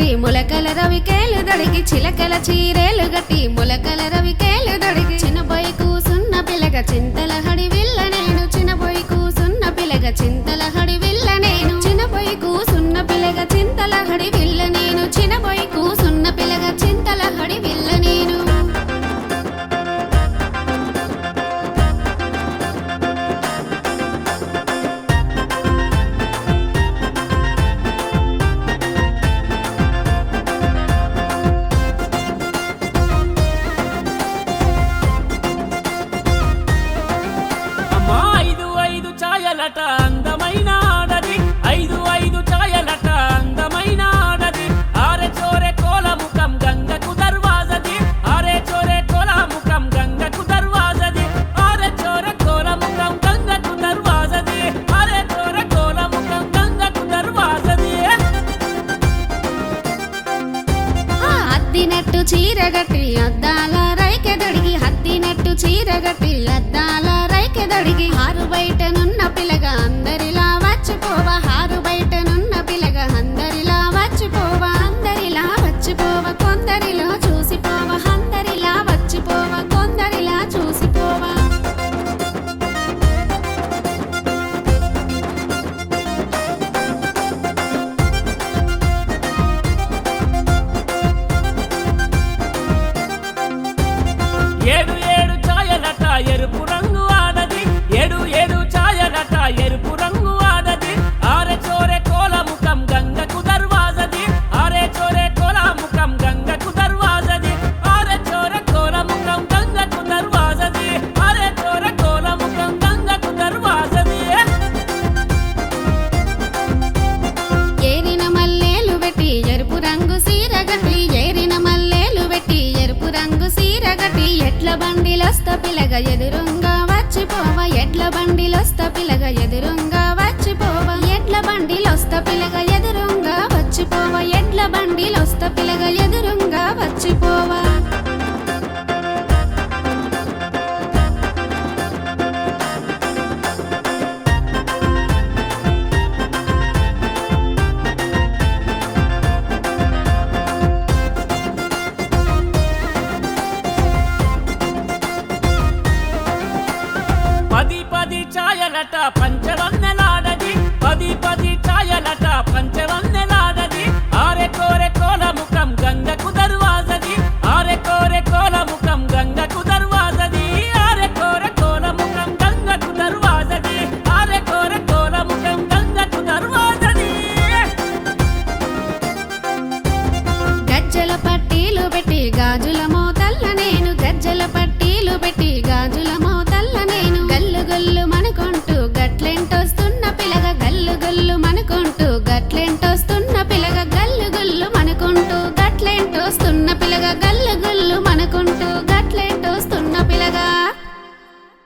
గట్టి మొలకల రవికేలు దొడిగి చిలకల చీరేలు గట్టి మొలకల రవికేలు దొడిగి చిన్నబోయి కూసున్న పిల్లగ చింతల హడి విల్ల నేను చిన్నబోయి కూసున్న పిల్లగ చింతల హడి విల్ల నేను చిన్నబోయి కూసున్న పిల్లగ చింతల హడి విల్ల నేను చిన్నబోయి కూసున్న పిల్లగ చింతల హడి విల్ల నేను అమ్మా ఐదు ఐదు ఛాయలట అందమైన ఆడది ఐదు ఐదు ఛాయలట అందమైన ఆడది ఆరె చోరె కోల ముఖం గంగకు దర్వాజది ఆరె చోరె కోల ముఖం గంగకు దర్వాజది ఆరె చోరె కోల ముఖం గంగకు దర్వాజది ఆరె చోరె కోల ముఖం గంగకు దర్వాజది ఆ అద్దినట్టు చీరగట్టి అద్దాల రైకెదడిగి హద్దినట్టు చీరగట్టి అద్దాల రైకెదడిగి హారు బయటనున్న పిల్లగ అందరిలా వచ్చిపోవ హారు బయటనున్న పిల్లగ అందరిలా వచ్చిపోవ అందరిలా వచ్చిపోవ కొందరిలో చూసిపోవ అందరిలా వచ్చిపోవ కొందరిలా చూసిపోవా ఏడు ఏడు ఛాయలట ఎరుపు రంగు ఆడది ఏడు ఏడు ఛాయలట ఎరుపు రంగు ఆడది ఆరె చోరె కోల ముఖం గంగకు దర్వాజది ఆరె చోరె కోల ముఖం గంగకు దర్వాజది ఆరె చోరె కోల ముఖం గంగకు దర్వాజది ఆరె చోరె కోల ముఖం గంగకు దర్వాజది ఏరిన మల్లేలు పెట్టి ఎరుపు రంగు సీరగట్టి ఏరిన మల్లేలు పెట్టి ఎరుపు రంగు సీరగట్టి ఎట్ల బండిలొస్త పిలగ ఎదురుంగా వచ్చిపోవ ఎట్ల బండిలొస్త పిలగ ఎదురుంగా వచ్చిపోవ ఎట్ల బండిలొస్త పిలగ ఎదురుంగా వచ్చిపోవ ఎట్ల బండిలొస్త పిలగ ఎదురుంగా వచ్చిపోవా పది పది ఛాయలట పంచవన్నెలాడది పది పది ఛాయలట పంచవన్నెలాడది